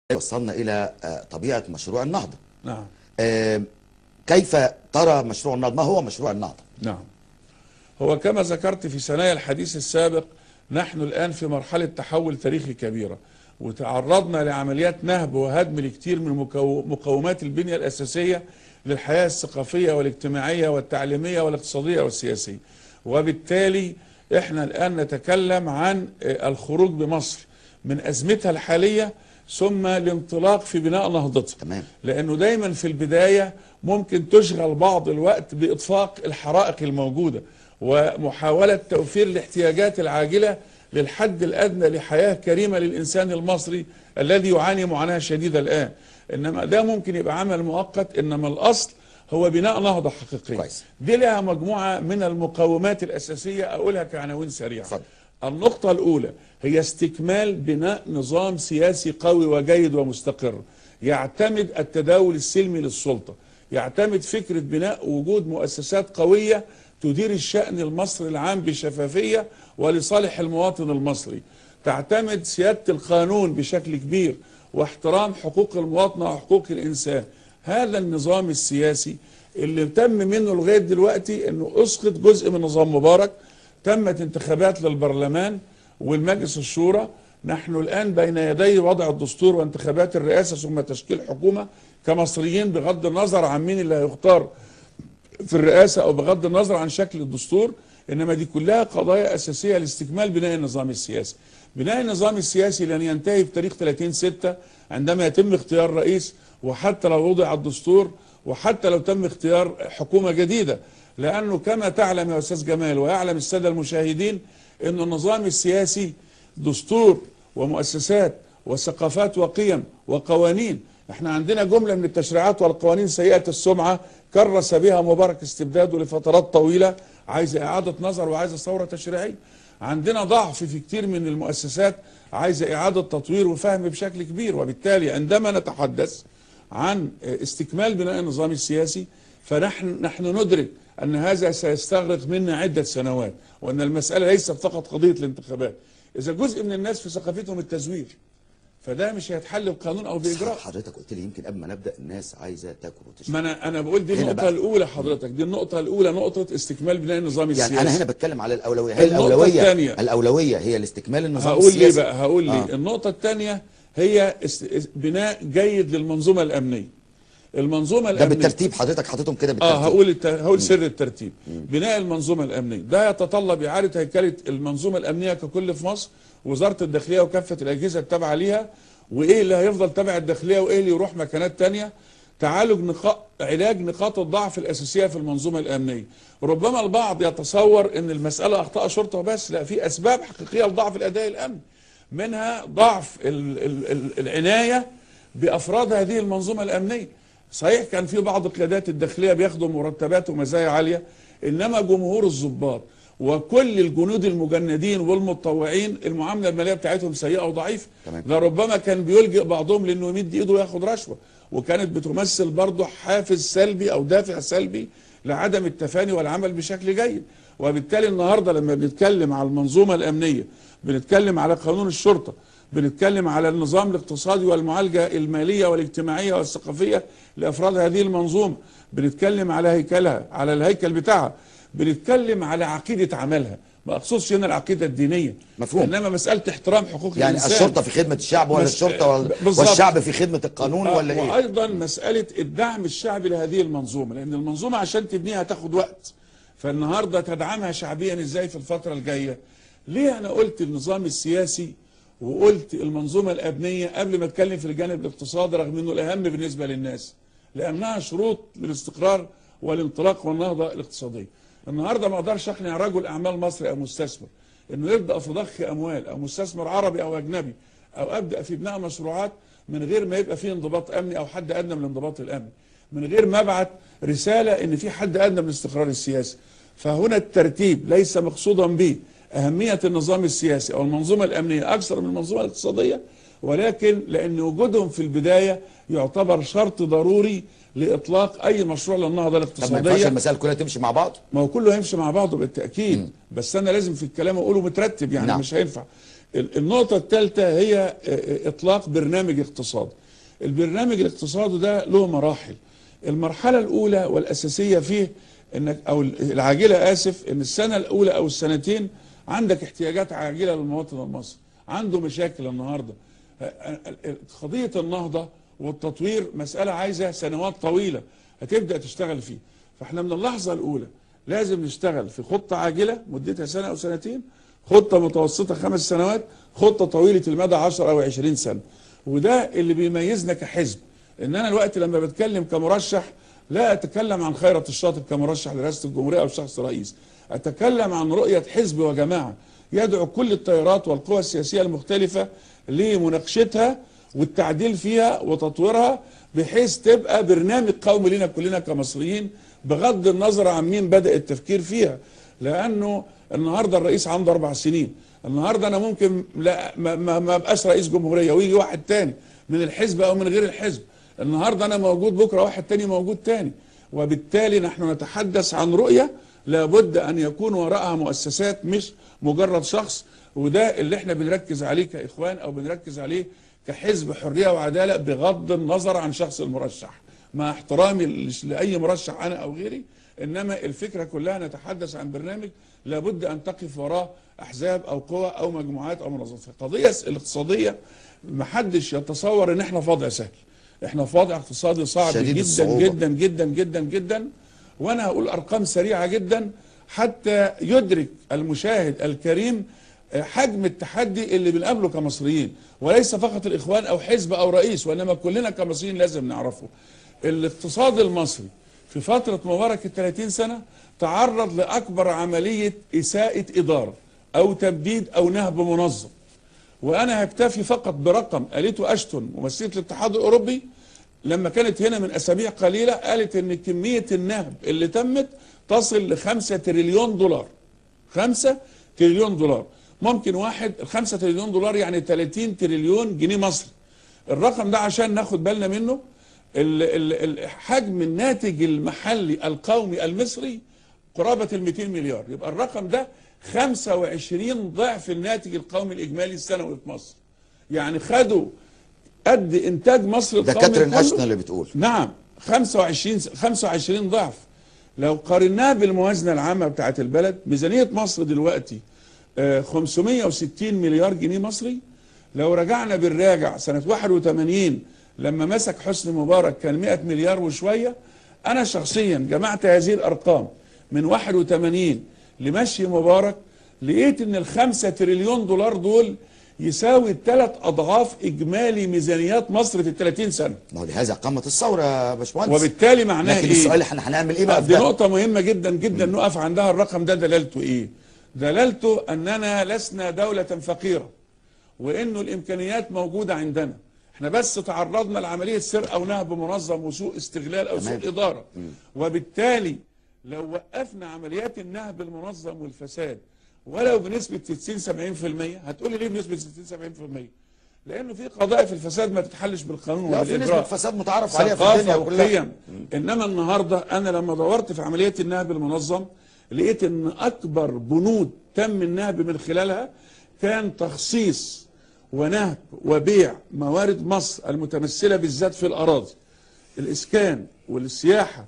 وصلنا الى آه، طبيعه مشروع النهضه نعم آه، كيف ترى مشروع النهضه ما هو مشروع النهضه نعم هو كما ذكرت في ثنايا الحديث السابق نحن الآن في مرحلة تحول تاريخي كبيرة وتعرضنا لعمليات نهب وهدم لكثير من مكو- مقومات البنية الأساسية للحياة الثقافية والاجتماعية والتعليمية والاقتصادية والسياسية وبالتالي احنا الآن نتكلم عن آه، الخروج بمصر من أزمتها الحالية ثم الانطلاق في بناء نهضتها تمام لانه دايما في البدايه ممكن تشغل بعض الوقت باطفاء الحرائق الموجوده ومحاوله توفير الاحتياجات العاجله للحد الادنى لحياه كريمه للانسان المصري الذي يعاني معاناه شديده الان انما ده ممكن يبقى عمل مؤقت انما الاصل هو بناء نهضه حقيقيه كويس. دي لها مجموعه من المقومات الاساسيه اقولها كعناوين سريعه اتفضل. النقطة الأولى هي استكمال بناء نظام سياسي قوي وجيد ومستقر يعتمد التداول السلمي للسلطة يعتمد فكرة بناء وجود مؤسسات قوية تدير الشأن المصري العام بشفافية ولصالح المواطن المصري تعتمد سيادة القانون بشكل كبير واحترام حقوق المواطنة وحقوق الإنسان هذا النظام السياسي اللي تم منه لغاية دلوقتي أنه أسقط جزء من نظام مبارك تمت انتخابات للبرلمان والمجلس الشورى نحن الآن بين يدي وضع الدستور وانتخابات الرئاسة ثم تشكيل حكومة كمصريين بغض النظر عن مين اللي هيختار في الرئاسة أو بغض النظر عن شكل الدستور إنما دي كلها قضايا أساسية لاستكمال بناء النظام السياسي بناء النظام السياسي لن ينتهي بتاريخ 30 6 عندما يتم اختيار رئيس وحتى لو وضع الدستور وحتى لو تم اختيار حكومة جديدة لأنه كما تعلم يا أستاذ جمال ويعلم السادة المشاهدين أن النظام السياسي دستور ومؤسسات وثقافات وقيم وقوانين احنا عندنا جملة من التشريعات والقوانين سيئة السمعة كرس بها مبارك استبداده لفترات طويلة عايزة إعادة نظر وعايزة ثورة تشريعية عندنا ضعف في كتير من المؤسسات عايزة إعادة تطوير وفهم بشكل كبير وبالتالي عندما نتحدث عن استكمال بناء النظام السياسي فنحن نحن ندرك أن هذا سيستغرق منا عدة سنوات وأن المسألة ليست فقط قضية الانتخابات إذا جزء من الناس في ثقافتهم التزوير فده مش هيتحل بقانون أو بإجراء حضرتك قلت لي يمكن قبل ما نبدا الناس عايزه تاكل وتشرب ما انا انا بقول دي هنا النقطه بقى. الاولى حضرتك دي النقطه الاولى نقطه استكمال بناء النظام السياسي يعني انا هنا بتكلم على الاولويه هي النقطة الاولويه الثانية. الاولويه هي الاستكمال النظام هقول ليه السياسي بقى هقول ليه آه. آه. النقطه الثانيه هي است... است- بناء جيد للمنظومه الامنيه المنظومه ده الامنيه بالترتيب حضرتك حاططهم كده بالترتيب اه هقول الت... هقول سر الترتيب بناء المنظومه الامنيه ده يتطلب اعاده هيكله المنظومه الامنيه ككل في مصر وزاره الداخليه وكافه الاجهزه التابعه ليها وايه اللي هيفضل تبع الداخليه وايه اللي يروح مكانات تانية تعالج نقاط علاج نقاط الضعف الاساسيه في المنظومه الامنيه ربما البعض يتصور ان المساله اخطاء شرطه بس لا في اسباب حقيقيه لضعف الاداء الامني منها ضعف ال... ال... ال... العنايه بافراد هذه المنظومه الامنيه صحيح كان في بعض قيادات الداخليه بياخدوا مرتبات ومزايا عاليه انما جمهور الضباط وكل الجنود المجندين والمتطوعين المعامله الماليه بتاعتهم سيئه وضعيفه تمام. ده ربما كان بيلجئ بعضهم لانه يمد ايده وياخد رشوه وكانت بتمثل برضه حافز سلبي او دافع سلبي لعدم التفاني والعمل بشكل جيد وبالتالي النهارده لما بنتكلم على المنظومه الامنيه بنتكلم على قانون الشرطه بنتكلم على النظام الاقتصادي والمعالجه الماليه والاجتماعيه والثقافيه لافراد هذه المنظومه بنتكلم على هيكلها على الهيكل بتاعها بنتكلم على عقيده عملها ما اقصدش هنا العقيده الدينيه مفهوم. انما مساله احترام حقوق يعني الانسان الشرطه في خدمه الشعب ولا مس- الشرطه ولا بالظبط. والشعب في خدمه القانون آه، ولا ايه وايضا مساله الدعم الشعبي لهذه المنظومه لان المنظومه عشان تبنيها تاخد وقت فالنهارده تدعمها شعبيا ازاي في الفتره الجايه ليه انا قلت النظام السياسي وقلت المنظومه الامنيه قبل ما اتكلم في الجانب الاقتصادي رغم انه الاهم بالنسبه للناس لانها شروط للاستقرار والانطلاق والنهضه الاقتصاديه النهارده ما اقدرش اقنع رجل اعمال مصري او مستثمر انه يبدا في ضخ اموال او مستثمر عربي او اجنبي او ابدا في بناء مشروعات من غير ما يبقى فيه انضباط امني او حد ادنى من الانضباط الامني من غير ما ابعت رساله ان في حد ادنى من الاستقرار السياسي فهنا الترتيب ليس مقصودا به اهميه النظام السياسي او المنظومه الامنيه اكثر من المنظومه الاقتصاديه ولكن لان وجودهم في البدايه يعتبر شرط ضروري لاطلاق اي مشروع للنهضه طب ما ينفعش الاقتصاديه المسائل كلها تمشي مع بعض ما هو كله هيمشي مع بعضه بالتاكيد بس انا لازم في الكلام اقوله مترتب يعني نعم. مش هينفع ال- النقطة الثالثة هي اه، اه، إطلاق برنامج اقتصادي البرنامج الاقتصادي ده له مراحل المرحلة الأولى والأساسية فيه إنك أو العاجلة آسف إن السنة الأولى أو السنتين عندك احتياجات عاجلة للمواطن المصري عنده مشاكل النهاردة اه، اه، اه، قضية النهضة والتطوير مسألة عايزة سنوات طويلة هتبدأ تشتغل فيه فاحنا من اللحظة الأولى لازم نشتغل في خطة عاجلة مدتها سنة أو سنتين خطة متوسطة خمس سنوات خطة طويلة المدى 10 أو 20 سنة وده اللي بيميزنا كحزب إن أنا الوقت لما بتكلم كمرشح لا أتكلم عن خيرة الشاطر كمرشح لرئاسة الجمهورية أو شخص رئيس أتكلم عن رؤية حزب وجماعة يدعو كل التيارات والقوى السياسية المختلفة لمناقشتها والتعديل فيها وتطويرها بحيث تبقى برنامج قومي لنا كلنا كمصريين بغض النظر عن مين بدأ التفكير فيها لأنه النهاردة الرئيس عنده أربع سنين النهاردة أنا ممكن لا ما, ما, ما أبقاش رئيس جمهورية ويجي واحد تاني من الحزب أو من غير الحزب النهاردة أنا موجود بكرة واحد تاني موجود تاني وبالتالي نحن نتحدث عن رؤية لابد أن يكون وراءها مؤسسات مش مجرد شخص وده اللي احنا بنركز عليه كإخوان أو بنركز عليه كحزب حرية وعدالة بغض النظر عن شخص المرشح مع احترامي لأي مرشح أنا أو غيري إنما الفكرة كلها نتحدث عن برنامج لابد أن تقف وراه أحزاب أو قوى أو مجموعات أو منظمات القضية الاقتصادية محدش يتصور إن احنا في وضع سهل احنا في وضع اقتصادي صعب شديد جدا الصعوبة. جدا جدا جدا جدا وانا هقول ارقام سريعه جدا حتى يدرك المشاهد الكريم آه، حجم التحدي اللي بنقابله كمصريين وليس فقط الاخوان او حزب او رئيس وانما كلنا كمصريين لازم نعرفه الاقتصاد المصري في فتره مبارك ال 30 سنه تعرض لاكبر عمليه اساءه اداره او تبديد او نهب منظم وانا هكتفي فقط برقم قالته اشتون ممثله الاتحاد الاوروبي لما كانت هنا من اسابيع قليله قالت ان كميه النهب اللي تمت تصل لخمسة تريليون دولار خمسة تريليون دولار ممكن واحد الخمسة تريليون دولار يعني 30 تريليون جنيه مصري الرقم ده عشان ناخد بالنا منه ال- ال- ال- حجم الناتج المحلي القومي المصري قرابة ال 200 مليار يبقى الرقم ده 25 ضعف الناتج القومي الإجمالي السنوي في مصر يعني خدوا قد إنتاج مصر ده القومي كاترين كله. اشتون اللي بتقول نعم 25 25 ضعف لو قارناها بالموازنه العامه بتاعت البلد ميزانيه مصر دلوقتي آه، 560 مليار جنيه مصري لو رجعنا بالراجع سنه 81 لما مسك حسني مبارك كان 100 مليار وشويه انا شخصيا جمعت هذه الارقام من 81 لمشي مبارك لقيت ان الخمسة تريليون دولار دول يساوي ثلاث اضعاف اجمالي ميزانيات مصر في ال 30 سنه ما هو لهذا قامت الثوره يا باشمهندس وبالتالي معناها لكن ايه؟ السؤال احنا هنعمل ايه بقى في دي ده؟ نقطة مهمة جدا جدا نقف عندها الرقم ده دلالته ايه؟ دلالته اننا لسنا دولة فقيرة وانه الامكانيات موجودة عندنا احنا بس تعرضنا لعملية سرقة ونهب منظم وسوء استغلال او تمام. سوء ادارة وبالتالي لو وقفنا عمليات النهب المنظم والفساد ولو بنسبة 60 70% هتقولي ليه بنسبة 60 70%؟ لانه في قضايا في الفساد ما تتحلش بالقانون لا في نسبه وبالاجراء فساد متعارف عليها في الدنيا ثقافه كلها وقيم انما النهارده انا لما دورت في عمليه النهب المنظم لقيت ان اكبر بنود تم النهب من خلالها كان تخصيص ونهب وبيع موارد مصر المتمثله بالذات في الاراضي الاسكان والسياحه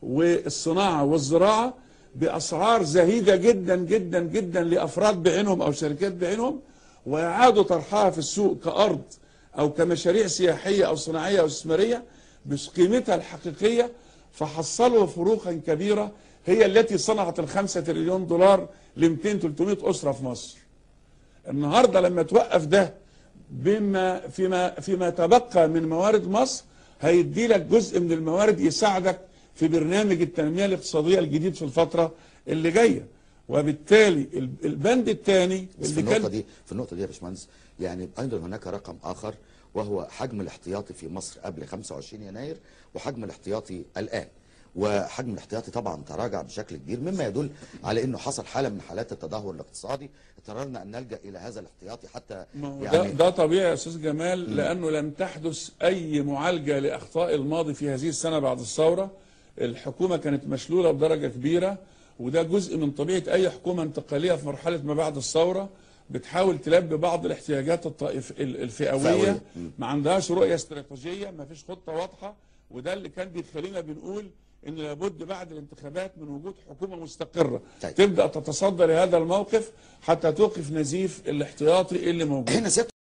والصناعه والزراعه باسعار زهيده جدا جدا جدا لافراد بعينهم او شركات بعينهم واعادوا طرحها في السوق كارض او كمشاريع سياحيه او صناعيه او استثماريه بقيمتها الحقيقيه فحصلوا فروقا كبيره هي التي صنعت الخمسة تريليون دولار ل 200 300 اسره في مصر. النهارده لما توقف ده بما فيما فيما تبقى من موارد مصر هيدي لك جزء من الموارد يساعدك في برنامج التنميه الاقتصاديه الجديد في الفتره اللي جايه وبالتالي ال- البند الثاني بس في اللي النقطه كان دي في النقطه دي يا باشمهندس يعني ايضا هناك رقم اخر وهو حجم الاحتياطي في مصر قبل 25 يناير وحجم الاحتياطي الان وحجم الاحتياطي طبعا تراجع بشكل كبير مما يدل على انه حصل حاله من حالات التدهور الاقتصادي اضطررنا ان نلجا الى هذا الاحتياطي حتى ما هو ده, يعني ده طبيعي يا استاذ جمال لانه لم تحدث اي معالجه لاخطاء الماضي في هذه السنه بعد الثوره الحكومه كانت مشلوله بدرجه كبيره وده جزء من طبيعه اي حكومه انتقاليه في مرحله ما بعد الثوره بتحاول تلبي بعض الاحتياجات الطائف ال- الفئويه فئوية. ما عندهاش رؤيه استراتيجيه ما فيش خطه واضحه وده اللي كان بيخلينا بنقول ان لابد بعد الانتخابات من وجود حكومه مستقره طيب. تبدا تتصدى لهذا الموقف حتى توقف نزيف الاحتياطي اللي موجود هنا سيادة